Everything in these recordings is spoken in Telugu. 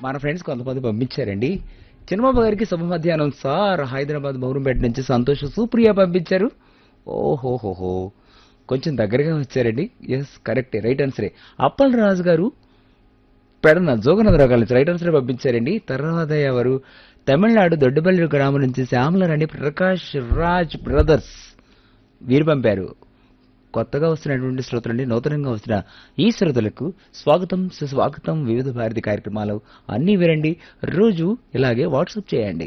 మన ఫ్రెండ్స్ కొంతమంది పంపించారండి చిన్నబాబు గారికి శుభ మధ్యాహ్నం సార్ హైదరాబాద్ బౌరంపేట నుంచి సంతోష్ సుప్రియ పంపించారు ఓహోహోహో కొంచెం దగ్గరగా వచ్చారండి ఎస్ కరెక్టే రైట్ ఆన్సరే అప్పల్ రాజు గారు పెడన జోగనందరావు గారి నుంచి రైట్ ఆన్సర్ పంపించారండి తర్వాత ఎవరు తమిళనాడు దొడ్డపల్లి గ్రామం నుంచి శ్యామలరాణి ప్రకాష్ రాజ్ బ్రదర్స్ వీరు పంపారు కొత్తగా వస్తున్నటువంటి శ్రోతలండి నూతనంగా వస్తున్న ఈ శ్రోతలకు స్వాగతం సుస్వాగతం వివిధ భారతి కార్యక్రమాలు అన్నీ వినండి రోజు ఇలాగే వాట్సాప్ చేయండి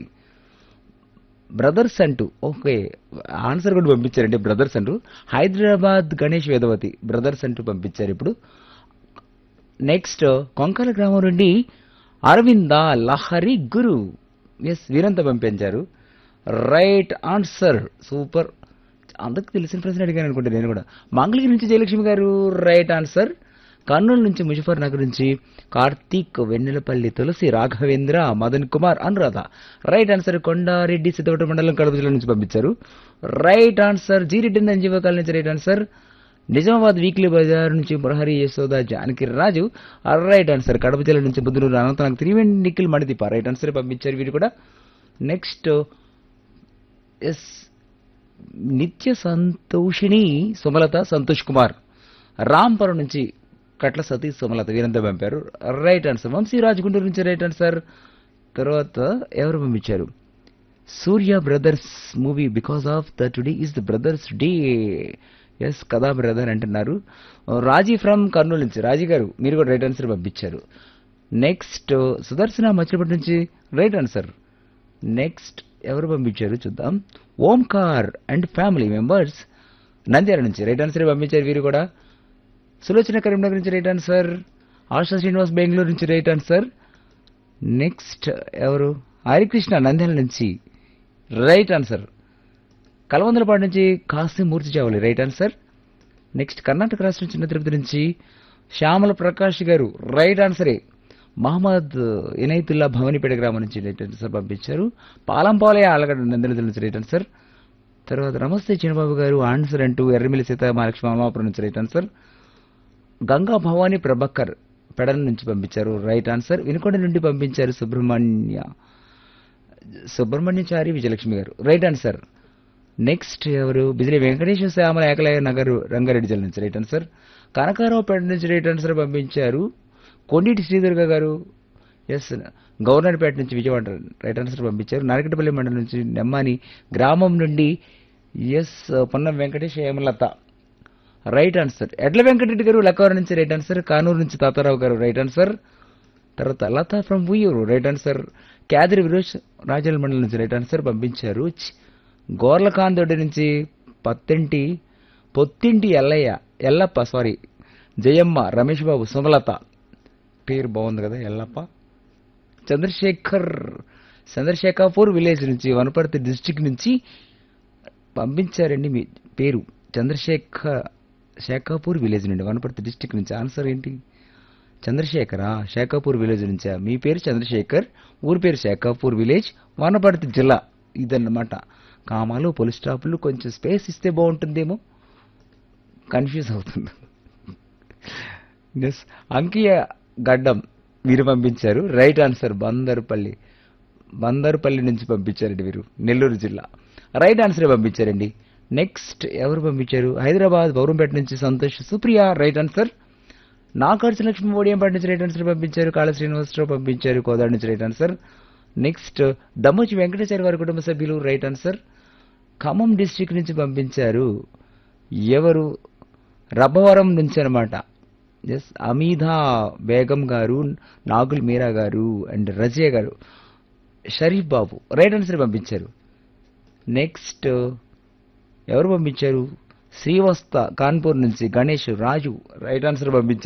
బ్రదర్స్ అంటూ ఓకే ఆన్సర్ కూడా పంపించారండి బ్రదర్స్ అంటూ హైదరాబాద్ గణేష్ వేదవతి బ్రదర్స్ అంటూ పంపించారు ఇప్పుడు నెక్స్ట్ కొంకల గ్రామం నుండి అరవింద లహరి గురు ఎస్ వీరంతా పంపించారు రైట్ ఆన్సర్ సూపర్ అందరికి తెలిసిన ప్రశ్న అడిగాను అనుకుంటా నేను కూడా మంగళగిరి నుంచి జయలక్ష్మి గారు రైట్ ఆన్సర్ కర్నూలు నుంచి ముజఫర్ నగర్ నుంచి కార్తీక్ వెన్నెలపల్లి తులసి రాఘవేంద్ర మదన్ కుమార్ అనురాధ రైట్ ఆన్సర్ కొండారెడ్డి సిద్ధవట మండలం కడప జిల్లా నుంచి పంపించారు రైట్ ఆన్సర్ జీరెడ్డి సంజీవ కాలనీ నుంచి right answer Nizamabad weekly bazaar నుంచి మురహరి యశోద జానకి రాజు రైట్ ఆన్సర్ కడప జిల్లా నుంచి బుద్ధునూరు అనంతనాగ్ త్రివేణి నిఖిల్ మణిదీప రైట్ ఆన్సర్ పంపించారు వీరు కూడా నెక్స్ట్ ఎస్ నిత్య సంతోషిణి సుమలత సంతోష్ కుమార్ రాంపురం నుంచి కట్ల సతీష్ సుమలత వీరంతా పంపారు రైట్ ఆన్సర్ వంశీ రాజగుంటూరు నుంచి రైట్ ఆన్సర్ తర్వాత ఎవరు పంపించారు Surya brothers movie because of the today is the brothers day yes కదా బ్రదర్ అంటున్నారు రాజీ ఫ్రమ్ కర్నూలు నుంచి రాజీ గారు మీరు కూడా రైట్ ఆన్సర్ పంపించారు నెక్స్ట్ సుదర్శన మచిలీపట్నం నుంచి రైట్ ఆన్సర్ నెక్స్ట్ ఎవరు పంపించారు చూద్దాం Omkar and family members Nandyal నుంచి రైట్ ఆన్సర్ పంపించారు వీరు కూడా సులోచన కరీంనగర్ నుంచి రైట్ ఆన్సర్ ఆశా శ్రీనివాస్ బెంగళూరు నుంచి రైట్ ఆన్సర్ నెక్స్ట్ ఎవరు హరికృష్ణ నంద్యాల నుంచి రైట్ ఆన్సర్ కలవందలపాడు నుంచి Kashi Murthy Chavali right answer next Karnataka రాష్ట్రం చిన్న తిరుపతి నుంచి శ్యామల ప్రకాష్ గారు రైట్ ఆన్సరే మహమ్మద్ ఇనైతుల్లా భవనిపేట గ్రామం నుంచి రైట్ ఆన్సర్ పంపించారు పాలంపాలయ ఆలగడ్డ నందనదుల నుంచి రైట్ ఆన్సర్ తర్వాత నమస్తే చిన్నబాబు గారు ఆన్సర్ అంటూ ఎర్రమిల్లి సీత మహాలక్ష్మి అమ్మాపురం నుంచి రైట్ ఆన్సర్ గంగా భవానీ ప్రభాకర్ పెడల నుంచి పంపించారు రైట్ ఆన్సర్ వినుకొండ నుండి పంపించారు సుబ్రహ్మణ్య సుబ్రహ్మణ్యచారి విజయలక్ష్మి గారు రైట్ ఆన్సర్ నెక్స్ట్ ఎవరు బిజిలీ వెంకటేశ్వర శ్యామల ఏకలయ నగర్ రంగారెడ్డి జిల్లా నుంచి రైట్ ఆన్సర్ కనకారావుపేట నుంచి రైట్ ఆన్సర్ పంపించారు కొండిటి శ్రీదుర్గ గారు ఎస్ గవర్నర్పేట నుంచి విజయవాడ రైట్ ఆన్సర్ పంపించారు నారకటపల్లి మండలం నుంచి నెమ్మాని గ్రామం నుండి S Ponnam Venkatesh Hemalatha right answer Edla Venkatareddy గారు లక్కవరం నుంచి రైట్ ఆన్సర్ కానూరు నుంచి తాతారావు గారు రైట్ ఆన్సర్ తర్వాత Latha from Uyyuru right answer క్యాదిరి విరోజ్ రాజల్ మండలం నుంచి రైట్ ఆన్సర్ పంపించారు ఛ్, గోర్లకాందొడ్డి నుంచి పత్తింటి పొత్తింటి ఎల్లయ్య ఎల్లప్ప సారీ జయమ్మ రమేష్ బాబు సుమలత పేరు బాగుంది కదా ఎల్లప్ప చంద్రశేఖర్ చంద్రశేఖాపూర్ విలేజ్ నుంచి వనపర్తి డిస్టిక్ నుంచి పంపించారండి మీ పేరు చంద్రశేఖర్ శేఖాపూర్ విలేజ్ నుండి వనపర్తి డిస్టిక్ నుంచి ఆన్సర్ ఏంటి చంద్రశేఖరా శేఖాపూర్ విలేజ్ నుంచా మీ పేరు చంద్రశేఖర్ ఊరి పేరు శేఖాపూర్ విలేజ్ వనపర్తి జిల్లా ఇదన్నమాట కామాలు పోలీస్ స్టాపులు కొంచెం స్పేస్ ఇస్తే బాగుంటుందేమో కన్ఫ్యూజ్ అవుతుంది ఎస్ అంకియ గడ్డం వీరు పంపించారు రైట్ ఆన్సర్ బందరుపల్లి బందరుపల్లి నుంచి పంపించారండి వీరు నెల్లూరు జిల్లా రైట్ ఆన్సర్ పంపించారండి నెక్స్ట్ ఎవరు పంపించారు హైదరాబాద్ బౌరంపేట నుంచి సంతోష్ సుప్రియ రైట్ ఆన్సర్ నాగార్జున లక్ష్మి ఓడియంపేట నుంచి రైట్ ఆన్సర్ పంపించారు కాళ శ్రీనివాసరావు పంపించారు కోదాడు నుంచి రైట్ ఆన్సర్ నెక్స్ట్ దమ్మోచి వెంకటేశ్వర వారి కుటుంబ సభ్యులు రైట్ ఆన్సర్ ఖమ్మం డిస్ట్రిక్ట్ నుంచి పంపించారు ఎవరు రబ్బవరం నుంచి అనమాట ఎస్ అమీధా బేగం గారు నాగుల్ మీరా గారు and Raziya garu Sharif Babu right answer పంపించారు నెక్స్ట్ ఎవరు పంపించారు శ్రీవస్త కాన్పూర్ నుంచి గణేష్ రాజు రైట్ ఆన్సర్ పంపించారు